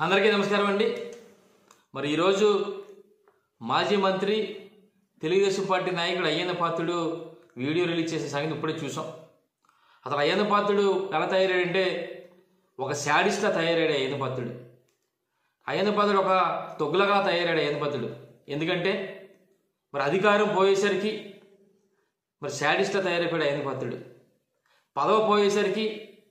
అందరికీ నమస్కారం అండి మరి ఈరోజు మాజీ మంత్రి తెలుగుదేశం పార్టీ నాయకుడు అయ్యన్న పాత్రుడు వీడియో రిలీజ్ చేసే సంగతి ఇప్పుడే చూసాం అతను అయ్యన్న పాత్రుడు ఎలా తయారయ్యాడంటే ఒక శాడిస్ట్లా తయారయ్యాడు అయ్యన్న పాత్రుడు అయ్యన్న పాత్రుడు ఒక తొగ్గులగా తయారయ్యాడు అయ్యన్న పాత్రుడు ఎందుకంటే మరి అధికారం పోయేసరికి మరి శాడిస్ట్లా తయారైపోయాడు అయ్యన్న పాత్రుడు పదవి పోయేసరికి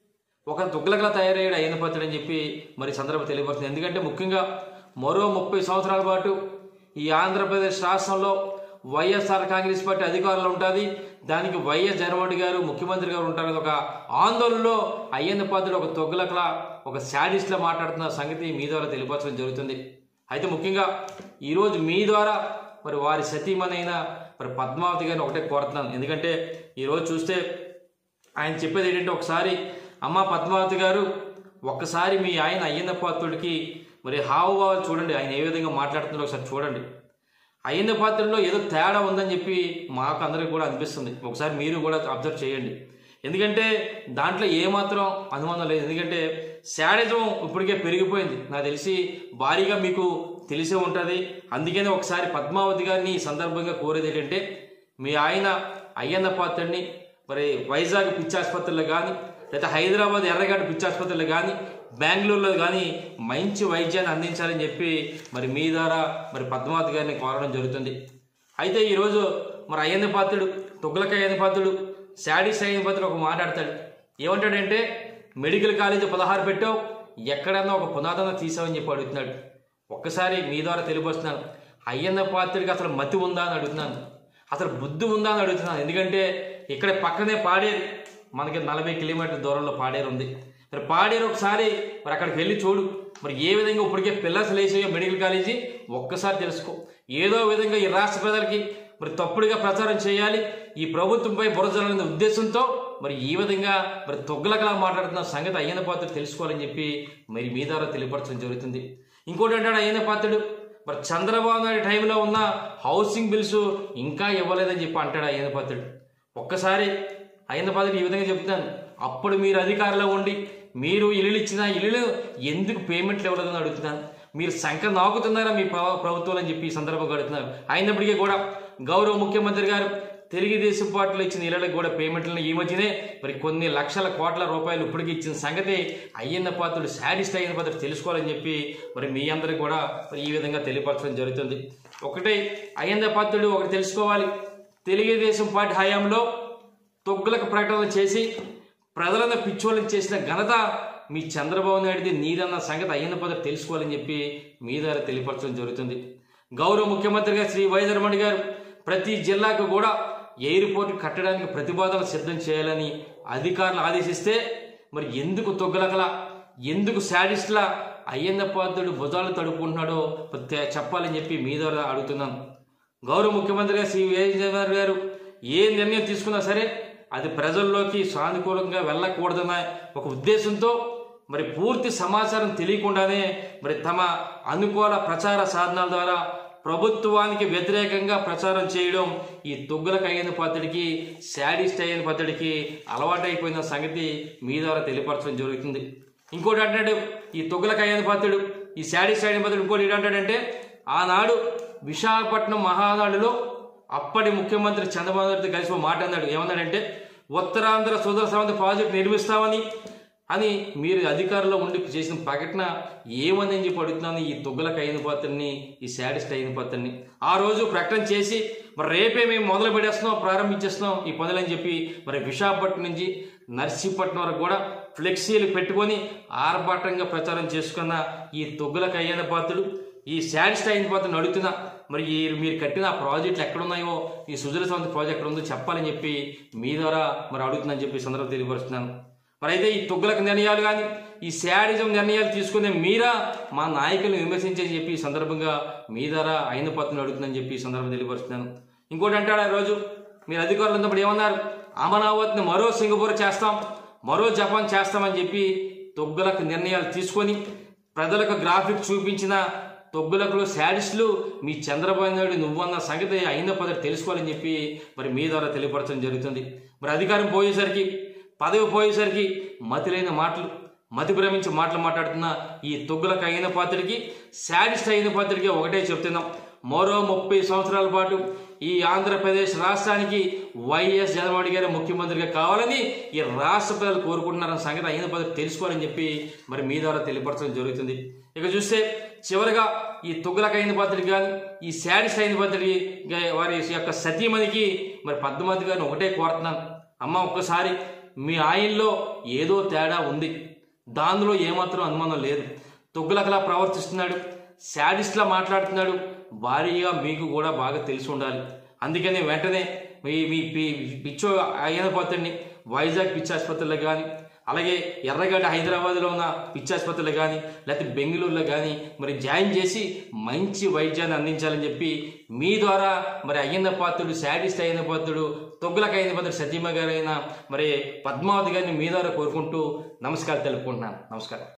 ఒక దుగ్గలగా తయారయ్యాడు అయ్యన్న పాత్రుడు అని చెప్పి మరి ఈ సందర్భం తెలియబడుతుంది ఎందుకంటే ముఖ్యంగా మరో ముప్పై సంవత్సరాల పాటు ఈ ఆంధ్రప్రదేశ్ రాష్ట్రంలో వైఎస్ఆర్ కాంగ్రెస్ పార్టీ అధికారంలో ఉంటుంది దానికి వైఎస్ జగన్మోహన్ గారు ముఖ్యమంత్రి గారు ఉంటారని ఒక ఆందోళనలో అయ్యన్న పాత్రుడు ఒక తొగ్గులకలా ఒక శాడిస్ట్లా మాట్లాడుతున్న సంగతి మీ ద్వారా తెలియపరచడం జరుగుతుంది అయితే ముఖ్యంగా ఈరోజు మీ ద్వారా మరి వారి సతీమణైన మరి పద్మావతి గారిని ఒకటే కోరుతున్నాను ఎందుకంటే ఈరోజు చూస్తే ఆయన చెప్పేది ఏంటంటే ఒకసారి అమ్మ పద్మావతి గారు ఒక్కసారి మీ ఆయన అయ్యన్న పాత్రుడికి మరి హావభావాలు చూడండి ఆయన ఏ విధంగా మాట్లాడుతున్నారో ఒకసారి చూడండి అయ్యన్న పాత్రలో ఏదో తేడా ఉందని చెప్పి మాకు అందరికీ కూడా అనిపిస్తుంది ఒకసారి మీరు కూడా అబ్జర్వ్ చేయండి ఎందుకంటే దాంట్లో ఏమాత్రం అనుమానం లేదు ఎందుకంటే శాడిజం ఇప్పటికే పెరిగిపోయింది నాకు తెలిసి భారీగా మీకు తెలిసే ఉంటుంది అందుకనే ఒకసారి పద్మావతి గారిని ఈ సందర్భంగా కోరేది ఏంటంటే మీ ఆయన అయ్యన్న పాత్రని మరి వైజాగ్ పిచ్చాసుపత్రిలో కానీ లేదా హైదరాబాద్ ఎర్రగడ్డ పిచ్చాసుపత్రిలో కానీ బెంగళూరులో కానీ మంచి వైద్యాన్ని అందించాలని చెప్పి మరి మీ ద్వారా మరి పద్మావతి గారిని కోరడం జరుగుతుంది అయితే ఈరోజు మరి అయ్యన్న పాత్రుడు తొగ్గులకాయ అయ్యన్న పాత్రుడు శాడీస్ అయ్యన్న పాత్రుడు ఒక మాట్లాడతాడు ఏమంటాడంటే మెడికల్ కాలేజీ పదహారు పెట్టావు ఎక్కడన్నా ఒక పునాదన తీసావని చెప్పి అడుగుతున్నాడు ఒక్కసారి మీ ద్వారా తెలియపరుస్తున్నాను అయ్యన్న పాత్రుడికి అసలు మతి ఉందా అని అడుగుతున్నాను అసలు బుద్ధి ఉందా అని అడుగుతున్నాను ఎందుకంటే ఇక్కడ పక్కనే పాడేరు మనకి నలభై కిలోమీటర్ల దూరంలో పాడేరు ఉంది మరి పాడేరు ఒకసారి మరి అక్కడికి వెళ్ళి చూడు మరి ఏ విధంగా ఇప్పటికే పిల్లర్స్ లేచాయో మెడికల్ కాలేజీ ఒక్కసారి తెలుసుకో ఏదో విధంగా ఈ రాష్ట్ర ప్రజలకి మరి తప్పుడుగా ప్రచారం చేయాలి ఈ ప్రభుత్వంపై బురజాలనే ఉద్దేశంతో మరి ఈ విధంగా మరి తొగ్గులకలా మాట్లాడుతున్న సంగతి అయ్యన పాత్ర తెలుసుకోవాలని చెప్పి మరి మీ ద్వారా తెలియపరచడం జరుగుతుంది ఇంకోటి అంటాడు అయ్యన పాత్రుడు మరి చంద్రబాబు నాయుడు టైంలో ఉన్న హౌసింగ్ బిల్స్ ఇంకా ఇవ్వలేదని చెప్పి అంటాడు అయ్యన పాత్రుడు ఒక్కసారి అయ్యన పాత్రుడు ఈ విధంగా చెప్తున్నాను అప్పుడు మీరు అధికారంలో ఉండి మీరు ఇల్లు ఇచ్చిన ఇల్లు ఎందుకు పేమెంట్లు ఇవ్వలేదని అడుగుతున్నాను మీరు సంఖ్య నాకుతున్నారా మీ ప్ర- ప్రభుత్వం అని చెప్పి ఈ సందర్భంగా అడుగుతున్నారు అయినప్పటికీ కూడా గౌరవ ముఖ్యమంత్రి గారు తెలుగుదేశం పార్టీలో ఇచ్చిన ఇళ్లకు కూడా పేమెంట్లను ఈ మధ్యనే మరి కొన్ని లక్షల కోట్ల రూపాయలు ఇప్పటికి ఇచ్చిన సంగతి అయ్యన్న పాత్రుడు శాడిస్ట్ అయిన పాత్రుడు తెలుసుకోవాలని చెప్పి మరి మీ అందరికి కూడా మరి ఈ విధంగా తెలియపరచడం జరుగుతుంది ఒకటే అయ్యన్న పాత్రుడు ఒకటి తెలుసుకోవాలి తెలుగుదేశం పార్టీ హయాంలో తొగ్గులకు ప్రకటనలు చేసి ప్రజలను పిచ్చోళ్ళని చేసిన ఘనత మీ చంద్రబాబు నాయుడిది నీదన్న సంగతి అయ్యన్న పదవి తెలుసుకోవాలని చెప్పి మీ ద్వారా తెలియపరచడం జరుగుతుంది గౌరవ ముఖ్యమంత్రిగా శ్రీ వైదర్మణి గారు ప్రతి జిల్లాకు కూడా ఎయిర్పోర్ట్ కట్టడానికి ప్రతిపాదన సిద్ధం చేయాలని అధికారులు ఆదేశిస్తే మరి ఎందుకు తొగ్గులకలా ఎందుకు శాడిస్ట్లా అయ్యన్న పాత్రుడు భుజాలు తడుపుకుంటున్నాడో తె- చెప్పాలని చెప్పి మీ ద్వారా అడుగుతున్నాను గౌరవ ముఖ్యమంత్రిగా శ్రీ విజయనగర్ గారు ఏ నిర్ణయం తీసుకున్నా సరే అది ప్రజల్లోకి సానుకూలంగా వెళ్ళకూడదన్న ఒక ఉద్దేశంతో మరి పూర్తి సమాచారం తెలియకుండానే మరి తమ అనుకూల ప్రచార సాధనాల ద్వారా ప్రభుత్వానికి వ్యతిరేకంగా ప్రచారం చేయడం ఈ తొగ్గులకు అయిన పద్ధతికి శాడిస్ట్ అయిన పద్ధతికి అలవాటైపోయిన సంగతి మీ ద్వారా తెలియపరచడం జరుగుతుంది ఇంకోటి అంటాడు ఈ తొగ్గులకు అయిన పద్ధతుడు ఈ శాడిస్ట్ అయిన పద్ధతుడు ఇంకోటి ఏంటంటాడంటే ఆనాడు విశాఖపట్నం మహానాడులో అప్పటి ముఖ్యమంత్రి చంద్రబాబు నాయుడు కలిసి ఒక మాట అన్నాడు ఏమన్నాడంటే ఉత్తరాంధ్ర సుదర సమంత ప్రాజెక్టు నిర్మిస్తామని అని మీరు అధికారంలో ఉండి చేసిన ప్రకటన ఏమని అని చెప్పి అడుగుతున్నాను ఈ తొగ్గులకు అయిన పాత్రని ఈ శాడిస్ట్ అయిన పాత్రని ఆ రోజు ప్రకటన చేసి మరి రేపే మేము మొదలు పెట్టేస్తున్నాం ప్రారంభించేస్తున్నాం ఈ పనులని చెప్పి మరి విశాఖపట్నం నుంచి నర్సీపట్నం వరకు కూడా ఫ్లెక్సీలు పెట్టుకొని ఆర్భాటంగా ప్రచారం చేసుకున్న ఈ తొగ్గులకు అయ్యన పాత్రుడు ఈ శాడిస్ట్ అయిన పాత్రను అడుగుతున్నా మరి ఈ మీరు కట్టిన ఆ ప్రాజెక్టులు ఎక్కడున్నాయో ఈ సుజల సమంత ప్రాజెక్ట్ ఎక్కడ ఉందో చెప్పాలని చెప్పి మీ ద్వారా మరి అడుగుతుందని చెప్పి ఈ సందర్భం తెలియపరుస్తున్నాను మరి అయితే ఈ తొగ్గులకు నిర్ణయాలు కానీ ఈ శాడిజం నిర్ణయాలు తీసుకునే మీరా మా నాయకులను విమర్శించని చెప్పి ఈ సందర్భంగా మీ ద్వారా అయిన పత్రం అడుగుతుందని చెప్పి ఈ సందర్భం తెలియపరుస్తున్నాను ఇంకోటి అంటాడు ఆ రోజు మీరు అధికారులు ఉన్నప్పుడు ఏమన్నారు అమరావతిని మరో సింగపూర్ చేస్తాం మరో జపాన్ చేస్తామని చెప్పి తొగ్గులకు నిర్ణయాలు తీసుకొని ప్రజలకు గ్రాఫిక్ చూపించిన తొగ్గులకు శాడిస్టులు మీ చంద్రబాబు నాయుడు నువ్వన్న సంగతి అయిన పదవి తెలుసుకోవాలని చెప్పి మరి మీ ద్వారా తెలియపరచడం జరుగుతుంది మరి అధికారం పోయేసరికి పదవి పోయేసరికి మతిలేని మాటలు మతి భ్రమించి మాటలు మాట్లాడుతున్న ఈ తొగ్గులకు అయిన పాత్రకి శాడిస్ట్ అయిన పాత్రకి ఒకటే చెప్తున్నాం మరో ముప్పై సంవత్సరాల పాటు ఈ ఆంధ్రప్రదేశ్ రాష్ట్రానికి వైఎస్ జగన్మోహన్ గారు ముఖ్యమంత్రిగా కావాలని ఈ రాష్ట్ర ప్రజలు కోరుకుంటున్నారన్న సంగతి అయిన పద్ధతి తెలుసుకోవాలని చెప్పి మరి మీ ద్వారా తెలియపరచడం జరుగుతుంది ఇక చూస్తే చివరిగా ఈ తుగ్గలకు అయిన పద్ధతికి కానీ ఈ శాడిస్ట్ అయిన పద్ధతికి గా- వారి యొక్క సతీమణికి మరి పద్మావతి గారిని ఒకటే కోరుతున్నాను అమ్మ ఒక్కసారి మీ ఆయనలో ఏదో తేడా ఉంది దానిలో ఏమాత్రం అనుమానం లేదు తుగ్గులకలా ప్రవర్తిస్తున్నాడు శాడిస్ట్లా మాట్లాడుతున్నాడు భారీగా మీకు కూడా బాగా తెలిసి ఉండాలి అందుకని వెంటనే మీ మీ పి- పిచ్చో అయిన పాత్రని వైజాగ్ పిచ్చి ఆసుపత్రిలో కానీ అలాగే ఎర్రగడ్డ హైదరాబాద్లో ఉన్న పిచ్చి ఆసుపత్రిలో కానీ లేకపోతే బెంగళూరులో కానీ మరి జాయిన్ చేసి మంచి వైద్యాన్ని అందించాలని చెప్పి మీ ద్వారా మరి అయ్యన్న పాత్రుడు శాడిస్ట్ అయిన పాత్రుడు తొగ్గులకు అయిన పాత్రుడు సతీమ గారైన మరి పద్మావతి గారిని మీ ద్వారా కోరుకుంటూ నమస్కారం తెలుపుకుంటున్నాను నమస్కారం